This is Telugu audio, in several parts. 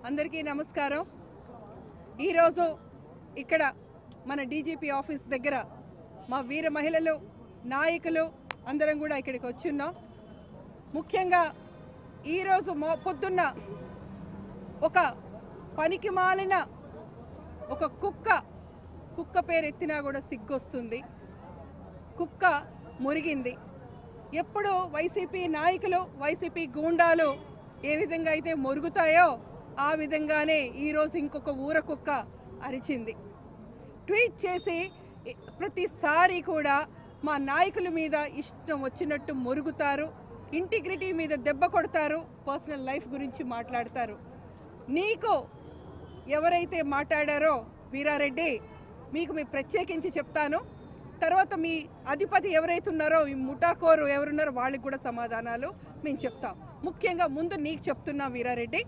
అందరికీ నమస్కారం ఈరోజు ఇక్కడ మన డీజీపీ ఆఫీస్ దగ్గర మా వీర మహిళలు నాయకులు అందరం కూడా ఇక్కడికి వచ్చున్నాం ముఖ్యంగా ఈరోజు మో పొద్దున్న ఒక పనికి మాలిన ఒక కుక్క కుక్క పేరు ఎత్తినా కూడా సిగ్గొస్తుంది కుక్క మురిగింది ఎప్పుడు వైసీపీ నాయకులు వైసీపీ గూండాలు ఏ విధంగా అయితే మురుగుతాయో ఆ విధంగానే ఈరోజు ఇంకొక ఊర కుక్క అరిచింది ట్వీట్ చేసి ఇ- ప్రతిసారి కూడా మా నాయకుల మీద ఇష్టం వచ్చినట్టు మురుగుతారు ఇంటిగ్రిటీ మీద దెబ్బ కొడతారు పర్సనల్ లైఫ్ గురించి మాట్లాడతారు నీకు ఎవరైతే మాట్లాడారో వీరారెడ్డి మీకు మీ ప్రత్యేకించి చెప్తాను తర్వాత మీ అధిపతి ఎవరైతే ఉన్నారో ఈ ముఠాకోరు ఎవరున్నారో వాళ్ళకి కూడా సమాధానాలు మేము చెప్తాం ముఖ్యంగా ముందు నీకు చెప్తున్నా వీరారెడ్డి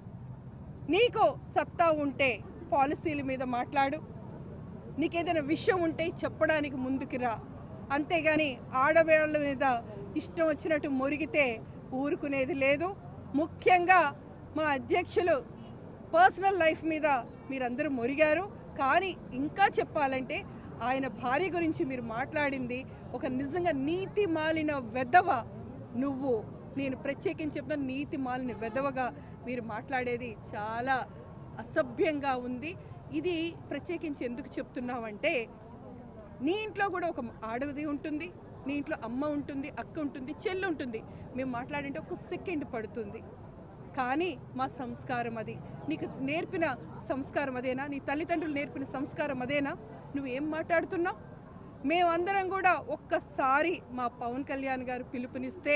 నీకు సత్తా ఉంటే పాలసీల మీద మాట్లాడు నీకేదైనా విషయం ఉంటే చెప్పడానికి ముందుకు రా అంతేగాని ఆడవాళ్ళ మీద ఇష్టం వచ్చినట్టు మురిగితే ఊరుకునేది లేదు ముఖ్యంగా మా అధ్యక్షులు పర్సనల్ లైఫ్ మీద మీరందరూ మురిగారు కానీ ఇంకా చెప్పాలంటే ఆయన భార్య గురించి మీరు మాట్లాడింది ఒక నిజంగా నీతి మాలిన వెదవ నువ్వు నేను ప్రత్యేకించి చెప్పిన నీతి మాలిన వెదవగా మీరు మాట్లాడేది చాలా అసభ్యంగా ఉంది ఇది ప్రత్యేకించి ఎందుకు చెప్తున్నావంటే నీ ఇంట్లో కూడా ఒక ఆడది ఉంటుంది నీ ఇంట్లో అమ్మ ఉంటుంది అక్క ఉంటుంది చెల్లి ఉంటుంది మేము మాట్లాడింటే ఒక సెకండ్ పడుతుంది కానీ మా సంస్కారం అది నీకు నేర్పిన సంస్కారం అదేనా నీ తల్లిదండ్రులు నేర్పిన సంస్కారం అదేనా నువ్వు ఏం మాట్లాడుతున్నావు మేమందరం కూడా ఒక్కసారి మా పవన్ కళ్యాణ్ గారు పిలుపునిస్తే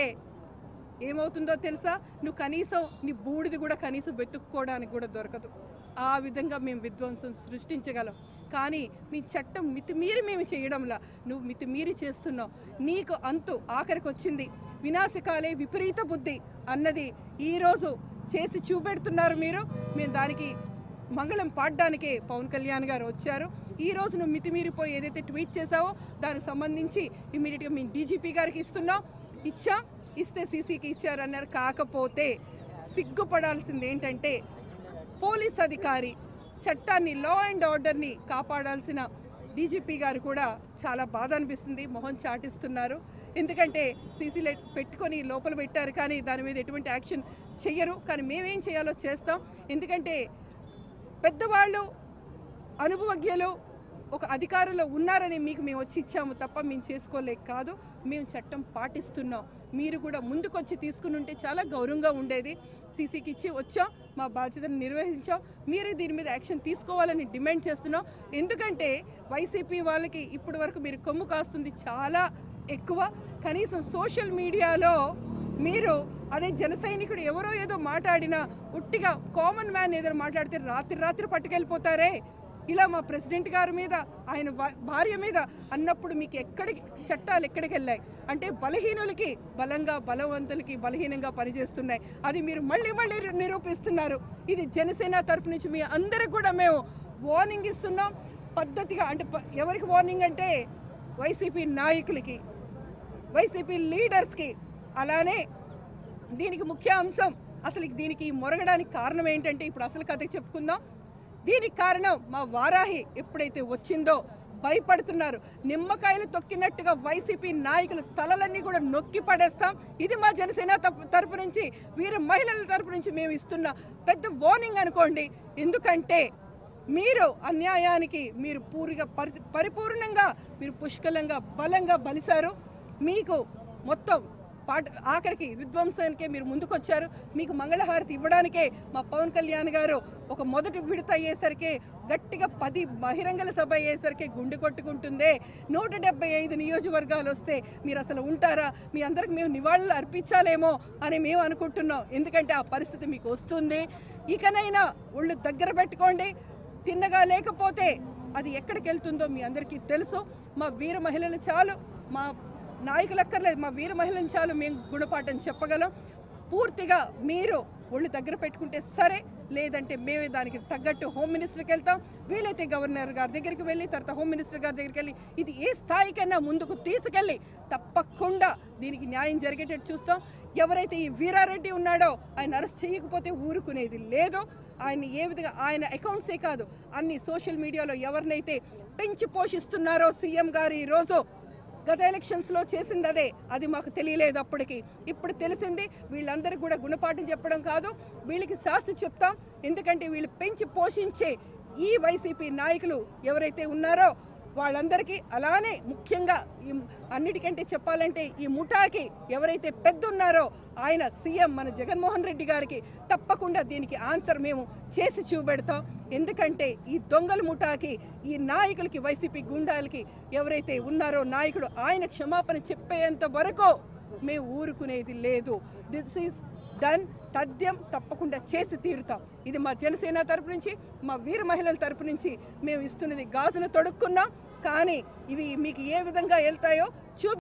ఏమవుతుందో తెలుసా నువ్వు కనీసం నీ బూడిది కూడా కనీసం వెతుక్కోవడానికి కూడా దొరకదు ఆ విధంగా మేము విధ్వంసం సృష్టించగలం కానీ మీ చట్టం మితిమీరి మేము చేయడంలా నువ్వు మితిమీరి చేస్తున్నావు నీకు అంతు ఆఖరికి వచ్చింది వినాశకాలే విపరీత బుద్ధి అన్నది ఈరోజు చేసి చూపెడుతున్నారు మీరు మేము దానికి మంగళం పాడడానికే పవన్ కళ్యాణ్ గారు వచ్చారు ఈ రోజు నువ్వు మితిమీరిపోయి ఏదైతే ట్వీట్ చేసావో దానికి సంబంధించి ఇమీడియట్గా మేము డీజీపీ గారికి ఇస్తున్నాం ఇచ్చా ఇస్తే సీసీకి ఇచ్చారన్నారు కాకపోతే సిగ్గుపడాల్సింది ఏంటంటే పోలీస్ అధికారి చట్టాన్ని లా అండ్ ఆర్డర్ని కాపాడాల్సిన డీజీపీ గారు కూడా చాలా బాధ అనిపిస్తుంది మొహం చాటిస్తున్నారు ఎందుకంటే సీసీలో పెట్టుకొని లోపల పెట్టారు కానీ దాని మీద ఎటువంటి యాక్షన్ చెయ్యరు కానీ మేమేం చేయాలో చేస్తాం ఎందుకంటే పెద్దవాళ్ళు అనుభవజ్ఞులు ఒక అధికారంలో ఉన్నారని మీకు మేము వచ్చి ఇచ్చాము తప్ప మేము చేసుకోలేక కాదు మేము చట్టం పాటిస్తున్నాం మీరు కూడా ముందుకొచ్చి తీసుకుని ఉంటే చాలా గౌరవంగా ఉండేది సీసీకి ఇచ్చి వచ్చాం మా బాధ్యతను నిర్వహించాం మీరు దీని మీద యాక్షన్ తీసుకోవాలని డిమాండ్ చేస్తున్నాం ఎందుకంటే వైసీపీ వాళ్ళకి ఇప్పటి వరకు మీరు కొమ్ము కాస్తుంది చాలా ఎక్కువ కనీసం సోషల్ మీడియాలో మీరు అదే జన సైనికుడు ఎవరో ఏదో మాట్లాడినా ఉట్టిగా కామన్ మ్యాన్ ఏదో మాట్లాడితే రాత్రి రాత్రి పట్టుకెళ్ళిపోతారే ఇలా మా ప్రెసిడెంట్ గారి మీద ఆయన భా- భార్య మీద అన్నప్పుడు మీకు ఎక్కడికి చట్టాలు ఎక్కడికి వెళ్ళాయి అంటే బలహీనులకి బలంగా బలవంతులకి బలహీనంగా పనిచేస్తున్నాయి అది మీరు మళ్ళీ మళ్ళీ నిరూపిస్తున్నారు ఇది జనసేన తరపు నుంచి మీ అందరికి కూడా మేము వార్నింగ్ ఇస్తున్నాం పద్ధతిగా అంటే ప- ఎవరికి వార్నింగ్ అంటే వైసీపీ నాయకులకి వైసీపీ లీడర్స్కి అలానే దీనికి ముఖ్య అంశం అసలు దీనికి మొరగడానికి కారణం ఏంటంటే ఇప్పుడు అసలు కథ చెప్పుకుందాం దీనికి కారణం మా వారాహి ఎప్పుడైతే వచ్చిందో భయపడుతున్నారు నిమ్మకాయలు తొక్కినట్టుగా వైసీపీ నాయకుల తలలన్నీ కూడా నొక్కి పడేస్తాం ఇది మా జనసేన తరపు- తరపు నుంచి వీరు మహిళల తరపు నుంచి మేము ఇస్తున్న పెద్ద వార్నింగ్ అనుకోండి ఎందుకంటే మీరు అన్యాయానికి మీరు పూరిగా పరి పరిపూర్ణంగా మీరు పుష్కలంగా బలంగా బలిశారు మీకు మొత్తం పాట ఆఖరికి విధ్వంసానికే మీరు ముందుకొచ్చారు మీకు మంగళహారతి ఇవ్వడానికే మా పవన్ కళ్యాణ్ గారు ఒక మొదటి విడత అయ్యేసరికి గట్టిగా పది బహిరంగల సభ అయ్యేసరికి గుండె కొట్టుకుంటుందే నూట డెబ్బై ఐదు నియోజకవర్గాలు వస్తే మీరు అసలు ఉంటారా మీ అందరికి మేము నివాళులు అర్పించాలేమో అని మేము అనుకుంటున్నాం ఎందుకంటే ఆ పరిస్థితి మీకు వస్తుంది ఇకనైనా ఒళ్ళు దగ్గర పెట్టుకోండి తిన్నగా లేకపోతే అది ఎక్కడికి వెళ్తుందో మీ అందరికీ తెలుసు మా వీర మహిళలు చాలు మా నాయకులు అక్కర్లేదు మా వీర మహిళలు చాలు మేము గుణపాఠం చెప్పగలం పూర్తిగా మీరు ఒళ్ళు దగ్గర పెట్టుకుంటే సరే లేదంటే మేమే దానికి తగ్గట్టు హోమ్ మినిస్టర్కి వెళ్తాం వీలైతే గవర్నర్ గారి దగ్గరికి వెళ్ళి తర్వాత హోమ్ మినిస్టర్ గారి దగ్గరికి వెళ్ళి ఇది ఏ స్థాయికైనా ముందుకు తీసుకెళ్ళి తప్పకుండా దీనికి న్యాయం జరిగేటట్టు చూస్తాం ఎవరైతే ఈ వీరారెడ్డి ఉన్నాడో ఆయన అరెస్ట్ చేయకపోతే ఊరుకునేది లేదు ఆయన ఏ విధంగా ఆయన అకౌంట్సే కాదు అన్ని సోషల్ మీడియాలో ఎవరినైతే పెంచి పోషిస్తున్నారో సీఎం గారు ఈ రోజు గత ఎలక్షన్స్ లో చేసింది అదే అది మాకు తెలియలేదు అప్పటికి ఇప్పుడు తెలిసింది వీళ్ళందరికీ కూడా గుణపాఠం చెప్పడం కాదు వీళ్ళకి శాస్తి చెప్తాం ఎందుకంటే వీళ్ళు పెంచి పోషించే ఈ వైసీపీ నాయకులు ఎవరైతే ఉన్నారో వాళ్ళందరికీ అలానే ముఖ్యంగా ఈ అన్నిటికంటే చెప్పాలంటే ఈ ముఠాకి ఎవరైతే పెద్ద ఉన్నారో ఆయన సీఎం మన జగన్మోహన్ రెడ్డి గారికి తప్పకుండా దీనికి ఆన్సర్ మేము చేసి చూపెడతాం ఎందుకంటే ఈ దొంగల ముఠాకి ఈ నాయకులకి వైసీపీ గుండాలకి ఎవరైతే ఉన్నారో నాయకుడు ఆయన క్షమాపణ చెప్పేంత వరకు మేము ఊరుకునేది లేదు దిస్ ఈస్ డన్ తథ్యం తప్పకుండా చేసి తీరుతాం ఇది మా జనసేన తరపు నుంచి మా వీర మహిళల తరపు నుంచి మేము ఇస్తున్నది గాజులు తొడుక్కున్నాం కానీ ఇవి మీకు ఏ విధంగా వెళ్తాయో చూ